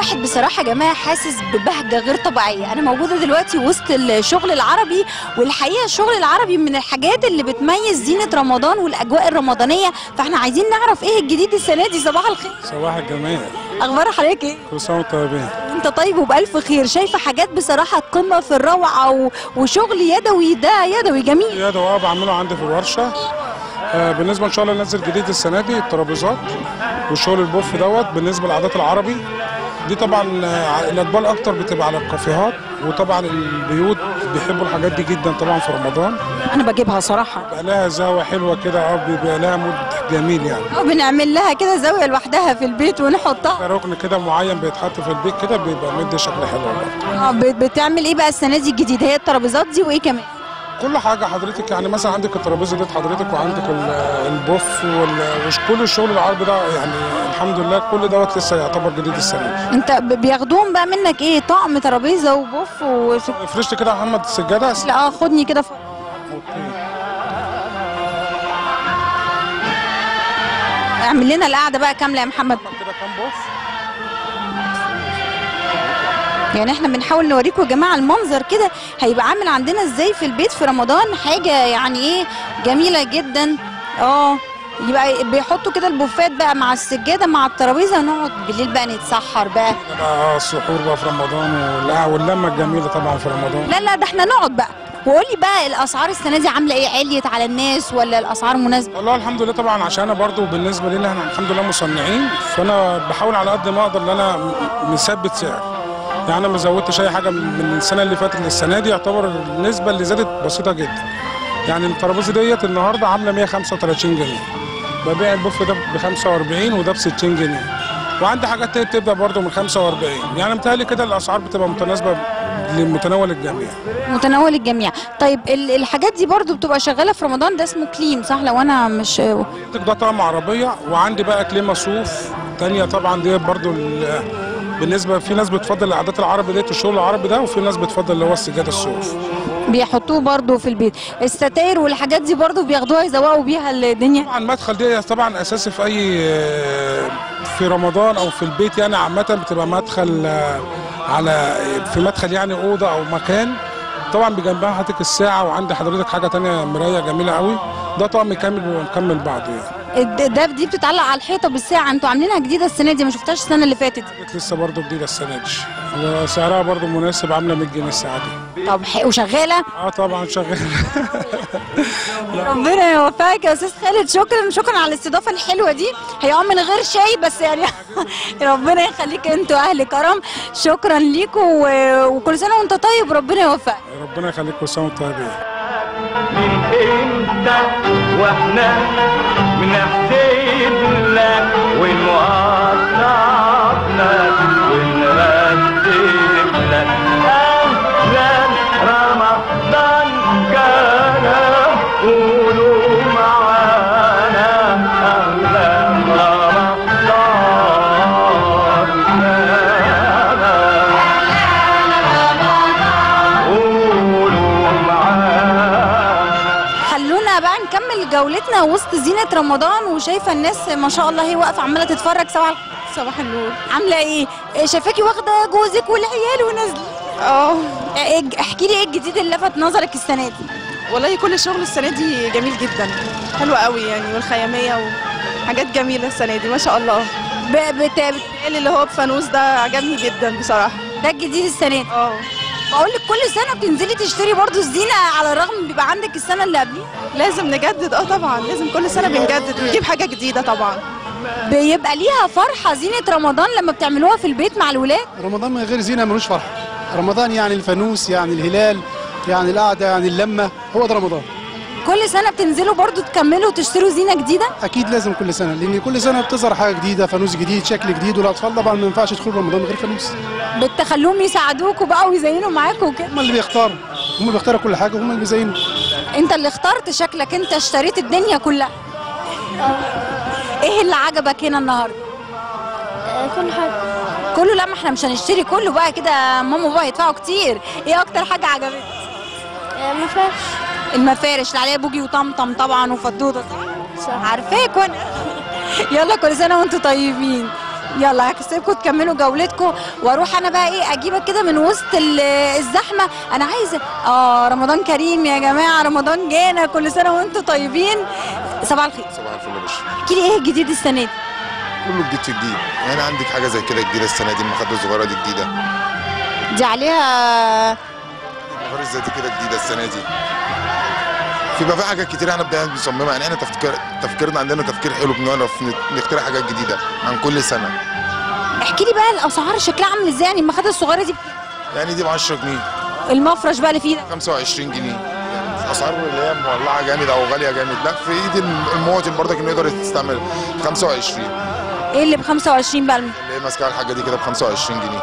الواحد بصراحة يا جماعة حاسس ببهجة غير طبيعية أنا موجودة دلوقتي وسط الشغل العربي والحقيقة الشغل العربي من الحاجات اللي بتميز زينة رمضان والأجواء الرمضانية فاحنا عايزين نعرف إيه الجديد السنة دي صباح الخير صباح الجمال أخبار حضرتك إيه؟ كل سنه وانتم طيبين أنت طيب وبألف خير شايفة حاجات بصراحة قمة في الروعة و... وشغل يدوي ده يدوي جميل يا ده اه بعمله عندي في الورشه آه بالنسبه ان شاء الله ننزل جديد السنه دي الترابيزات والشغل البوف دوت بالنسبه للعادات العربي دي طبعا آه، الاقبال اكتر بتبقى على الكافيهات وطبعا البيوت بيحبوا الحاجات دي جدا طبعا في رمضان أنا بجيبها صراحة بيبقى لها زاويه حلوه كده اه بيبقى لها مود جميل يعني أو بنعمل لها كده زاوية لوحدها في البيت ونحطها ركن كده معين بيتحط في البيت كده بيبقى مدي شكل حلو برضه آه، بت- بتعمل إيه بقى السنة دي الجديد هي الترابيزات دي وإيه كمان؟ كل حاجه حضرتك يعني مثلا عندك الترابيزه ديت حضرتك وعندك ال- البوف وال- وكل الشغل العربي ده يعني الحمد لله كل دوت لسه يعتبر جديد السنه دي. انت ب- بياخدوهم بقى منك ايه طقم ترابيزه وبوف و فرشت كده يا محمد السجاده لا اه خدني كده ف... اعمل لنا القعده بقى كامله يا محمد كده كام بوف يعني احنا بنحاول نوريكم يا جماعه المنظر كده هيبقى عامل عندنا ازاي في البيت في رمضان حاجه يعني ايه جميله جدا اه يبقى بيحطوا كده البوفات بقى مع السجاده مع الترابيزه ونقعد بالليل بقى نتسحر بقى بقى السحور بقى في رمضان والقع- واللمه الجميله طبعا في رمضان لا لا ده احنا نقعد بقى وقول لي بقى الاسعار السنه دي عامله ايه عليت على الناس ولا الاسعار مناسبه والله الحمد لله طبعا عشان انا برضو بالنسبه لنا احنا الحمد لله مصنعين فانا بحاول على قد ما اقدر ان انا م- مثبت سعر يعني انا ما زودتش اي حاجه من السنه اللي فاتت للسنه دي يعتبر النسبه اللي زادت بسيطه جدا يعني الترابيزه ديت النهارده عامله 135 جنيه ببيع البوف ده ب 45 وده ب 60 جنيه وعندي حاجات تانية بتبدا برضه من 45 يعني متهيألي كده الاسعار بتبقى متناسبه لمتناول الجميع متناول الجميع طيب ال- الحاجات دي برضو بتبقى شغاله في رمضان ده اسمه كليم صح لو انا مش ده طقم عربيه وعندي بقى كليمه صوف تانية طبعا دي برضو ال- بالنسبه في ناس بتفضل العادات العربي ديت الشغل العربي ده وفي ناس بتفضل اللي هو السجاده الصوف بيحطوه برضو في البيت الستاير والحاجات دي برضو بياخدوها يزوقوا بيها الدنيا طبعا المدخل دي طبعا اساسي في اي في رمضان او في البيت يعني عامه بتبقى مدخل آه، على في مدخل يعني اوضه او مكان طبعا بجنبها حضرتك الساعه وعندي حضرتك حاجه تانية مرايه جميله قوي ده طقم كامل بيبقى مكمل بعضه يعني الد- ده دي بتتعلق على الحيطه بالساعه انتوا عاملينها جديده السنه دي ما شفتهاش السنه اللي فاتت كانت لسه برضو جديده السنه دي وسعرها برضو مناسب عامله 100 جنيه الساعه دي طب ح- وشغاله اه طبعا شغال ربنا يوفقك يا استاذ خالد شكرا شكرا على الاستضافه الحلوه دي هي اه من غير شاي بس يعني ربنا يخليك انتوا اهل كرم شكرا ليكم و- وكل سنه وانت طيب ربنا يوفقك ربنا يخليك كل سنه وانتم طيبين انت واحنا بنحسب لك ونوقف لك ونرتب لك اهلا رمضان كان قولوا معانا اهلا رمضان كان قولوا معانا خلونا بقى نكمل جولتنا وسط زينة رمضان وشايفة الناس ما شاء الله هي واقفة عمالة تتفرج سوا صباح النور عاملة ايه؟ إيه شايفاكي واخدة جوزك والعيال ونازلين اه إيه- احكي لي ايه الجديد اللي لفت نظرك السنة دي؟ والله كل شغل السنه دي جميل جدا حلو قوي يعني والخياميه وحاجات جميله السنه دي ما شاء الله ب... بت... بت... اللي هو بفانوس ده عجبني جدا بصراحه ده الجديد السنة دي اه بقول لك كل سنة بتنزلي تشتري برضو الزينة على الرغم بيبقى عندك السنة اللي قبليها لازم نجدد اه طبعا لازم كل سنه بنجدد ونجيب حاجه جديده طبعا بيبقى ليها فرحة زينة رمضان لما بتعملوها في البيت مع الولاد رمضان من غير زينه ملوش فرحه رمضان يعني الفانوس يعني الهلال يعني القعده يعني اللمه هو ده رمضان كل سنة بتنزلوا برضو تكملوا وتشتروا زينة جديدة اكيد لازم كل سنه لان كل سنه بتظهر حاجه جديده فانوس جديد شكل جديد والاطفال طبعا ما ينفعش يدخلوا رمضان من غير فانوس بتخلوهم يساعدوكوا بقى ويزينوا معاكوا وكده هم اللي بيختاروا هم بيختاروا كل حاجه وهم اللي بيزينوا انت اللي اخترت شكلك انت اشتريت الدنيا كلها ايه اللي عجبك هنا النهارده كل حاجة كله لا ما احنا مش هنشتري كله بقى كده ماما وبابا هيدفعوا كتير ايه اكتر حاجه عجبتك ما فيهاش المفارش اللي عليها بوجي وطمطم طبعا وفدوده صح صح عارفاك وانا يلا كل سنه وانتم طيبين يلا هسيبكم تكملوا جولتكم واروح انا بقى ايه اجيبك كده من وسط ال- الزحمه انا عايزه اه رمضان كريم يا جماعه رمضان جانا كل سنه وانتم طيبين صباح الخير صباح الفل يا باشا احكي لي ايه الجديد السنه دي كله جديد في جديد يعني عندك حاجه زي كده جديده السنه دي المخده الصغيره دي جديده دي عليها المخده زي دي كده جديده السنه دي في بقى في حاجات كتير احنا بدأنا بنصممها يعني احنا تفكير تفكيرنا عندنا تفكير حلو بنعرف نخترع حاجات جديده عن كل سنه احكي لي بقى الاسعار شكلها عامل ازاي يعني المخده الصغيره دي يعني دي ب 10 جنيه المفرش بقى اللي فيه ده 25 جنيه يعني اسعار اللي هي مولعه جامد او غاليه جامد لا في ايد المواطن برضك انه يقدر يستعمل 25 ايه اللي ب 25 بقى اللي هي ماسكه الحاجه دي كده ب 25 جنيه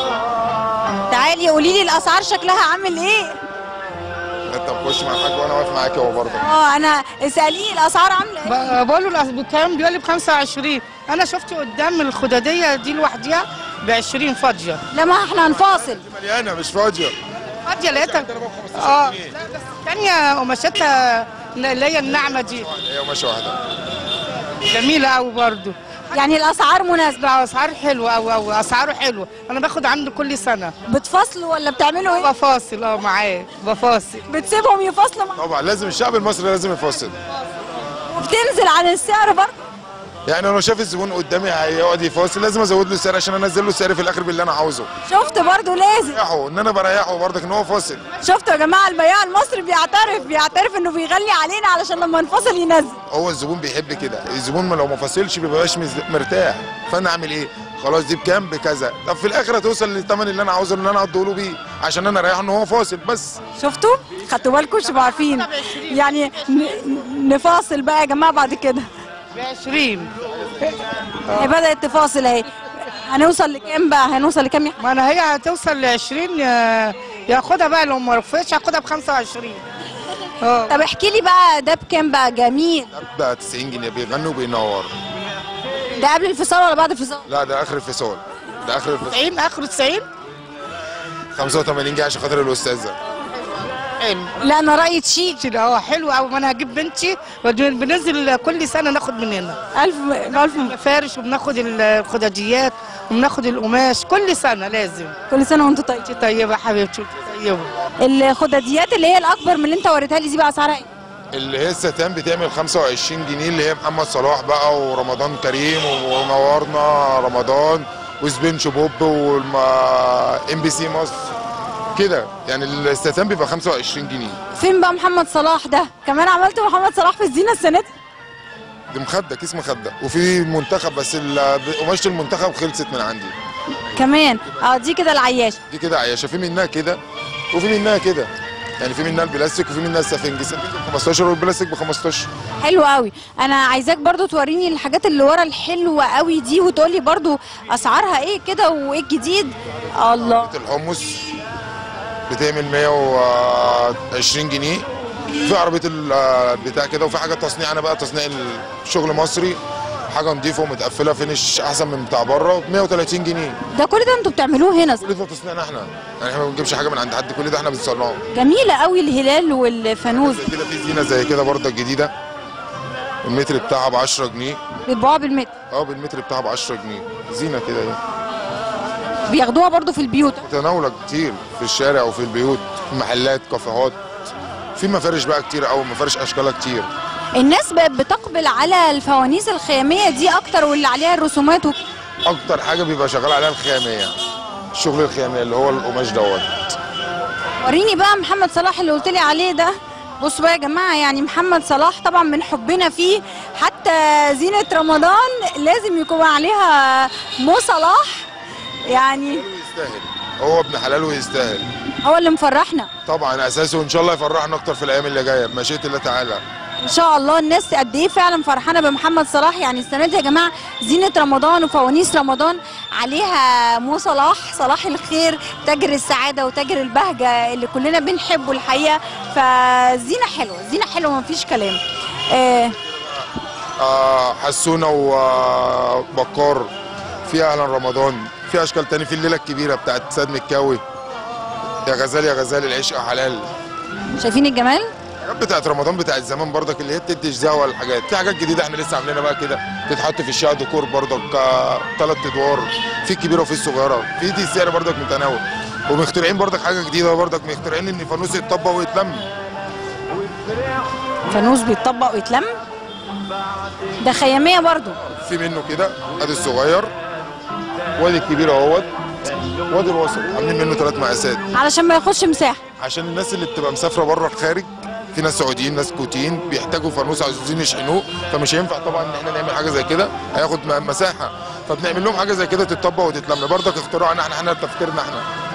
تعالي قولي لي الاسعار شكلها عامل ايه انت بخش مع الحاج وانا واقف معاك اهو برضه اه انا اساليه الاسعار عامله ايه ب- بقول له الأس- بكام بيقول لي ب 25 انا شفت قدام الخداديه دي لوحديها ب 20 فاضيه لا ما احنا هنفاصل مليانه مش فاضيه فاضيه لقيتها اه لا بس الثانيه قماشتها اللي هي الناعمه دي هي قماشه واحده جميله قوي برضو يعني الاسعار مناسبه ده اسعار حلوه قوي قوي اسعاره حلوه انا باخد عنده كل سنه بتفاصلوا ولا بتعملوا ايه بفاصل اه معاه بفاصل بتسيبهم يفاصلوا مع... طبعا لازم الشعب المصري لازم يفاصل وبتنزل عن السعر برضه يعني لو شاف الزبون قدامي هيقعد يفاصل لازم ازود له السعر عشان انزل له السعر في الاخر باللي انا عاوزه شفت برضه لازم بريحه ان انا بريحه برضك ان هو فاصل شفتوا يا جماعه البياع المصري بيعترف بيعترف انه بيغلي علينا علشان لما نفصل ينزل هو الزبون بيحب كده الزبون ما لو ما فاصلش بيبقاش مز- مرتاح فانا اعمل ايه خلاص دي بكام بكذا طب في الاخر هتوصل للثمن اللي انا عاوزه اللي انا اديه له بيه عشان انا اريحه ان هو فاصل بس شفتوا خدتوا بالكم مش عارفين يعني ن- نفاصل بقى يا جماعه بعد كده ب 20 هي بدات تفاصل اهي هنوصل لكام بقى هنوصل لكام يا ما انا هي هتوصل ل 20 يا- ياخدها بقى لو ما رفضتش هاخدها ب 25 اه طب احكي لي بقى ده بكام بقى جميل ده بقى 90 جنيه بيغني وبينور ده قبل الفصال ولا بعد الفصال لا ده اخر الفصال ده اخر الفصال 90 اخره 90 85 جنيه عشان خاطر الاستاذه حلو لا انا رايي تشيك كده اه حلو قوي ما انا هجيب بنتي ودن- بننزل كل سنه ناخد من هنا الف الف مفارش وبناخد الخداديات وبناخد القماش كل سنه لازم كل سنه وانتم طيبين انت طيبه يا حبيبتي انت طيبه الخداديات اللي هي الاكبر من اللي انت وريتها لي دي بقى اسعارها ايه اللي هي الستان بتعمل 25 جنيه اللي هي محمد صلاح بقى ورمضان كريم ونورنا رمضان وسبنش بوب والام بي سي مصر كده يعني الستان بيبقى 25 جنيه فين بقى محمد صلاح ده كمان عملت محمد صلاح في الزينه السنه دي دي مخده كيس مخده وفي منتخب بس ال- قماشه المنتخب خلصت من عندي كمان اه دي كده العياشه دي كده عياشه في منها كده وفي منها كده يعني في منها البلاستيك وفي منها السفنج السفنج ب 15 والبلاستيك ب 15 حلو قوي انا عايزاك برضو توريني الحاجات اللي ورا الحلوه قوي دي وتقولي برضو اسعارها ايه كده وايه الجديد الله الحمص بتعمل 120 جنيه في عربيه البتاع كده وفي حاجه تصنيع انا بقى تصنيع الشغل مصري حاجه نظيفه ومتقفله فينش احسن من بتاع بره ب 130 جنيه ده كل ده انتوا بتعملوه هنا كل ده تصنيعنا احنا يعني احنا ما بنجيبش حاجه من عند حد كل ده احنا بنصنعه جميله قوي الهلال والفانوس زي كده في زينه زي كده برضه جديده المتر بتاعها ب 10 جنيه بيتباعوا بالمتر اه بالمتر بتاعها ب 10 جنيه زينه كده اهي بياخدوها برضو في البيوت متناوله كتير في الشارع وفي البيوت محلات كافيهات في مفارش بقى كتير او مفارش اشكالها كتير الناس بقت بتقبل على الفوانيس الخياميه دي اكتر واللي عليها الرسومات و... اكتر حاجه بيبقى شغال عليها الخياميه الشغل الخياميه اللي هو القماش دوت وريني بقى محمد صلاح اللي قلت لي عليه ده بصوا بقى يا جماعه يعني محمد صلاح طبعا من حبنا فيه حتى زينه رمضان لازم يكون عليها مو صلاح يعني يستاهل هو ابن حلال ويستاهل هو اللي مفرحنا طبعا اساسه وان شاء الله يفرحنا اكتر في الايام اللي جايه بمشيئه الله تعالى ان شاء الله الناس قد ايه فعلا فرحانه بمحمد صلاح يعني السنه دي يا جماعه زينه رمضان وفوانيس رمضان عليها مو صلاح صلاح الخير تاجر السعاده وتاجر البهجه اللي كلنا بنحبه الحقيقه فزينه حلوه زينه حلوه مفيش كلام آه آه حسونه وبكار في اهلا رمضان في اشكال تاني في الليله الكبيره بتاعت سيد مكاوي يا غزال يا غزال العشق حلال شايفين الجمال الحاجات بتاعت رمضان بتاعت زمان برضك اللي هي بتدي زهوه الحاجات في حاجات جديده احنا لسه عاملينها بقى كده تتحط في الشقه ديكور برضك ثلاث ادوار في الكبيره وفي الصغيره في دي سعر برضك متناول ومخترعين برضك حاجه جديده برضك مخترعين ان فانوس يتطبق ويتلم فانوس بيتطبق ويتلم ده خياميه برضو في منه كده ادي الصغير وادي الكبير اهوت وادي الوسط عاملين منه ثلاث مقاسات علشان ما ياخدش مساحه عشان الناس اللي بتبقى مسافره بره الخارج في ناس سعوديين ناس كويتيين بيحتاجوا فانوس عايزين يشحنوه فمش هينفع طبعا ان احنا نعمل حاجه زي كده هياخد م- مساحه فبنعمل لهم حاجه زي كده تتطبق وتتلم برضك اختراعنا احنا احنا تفكيرنا احنا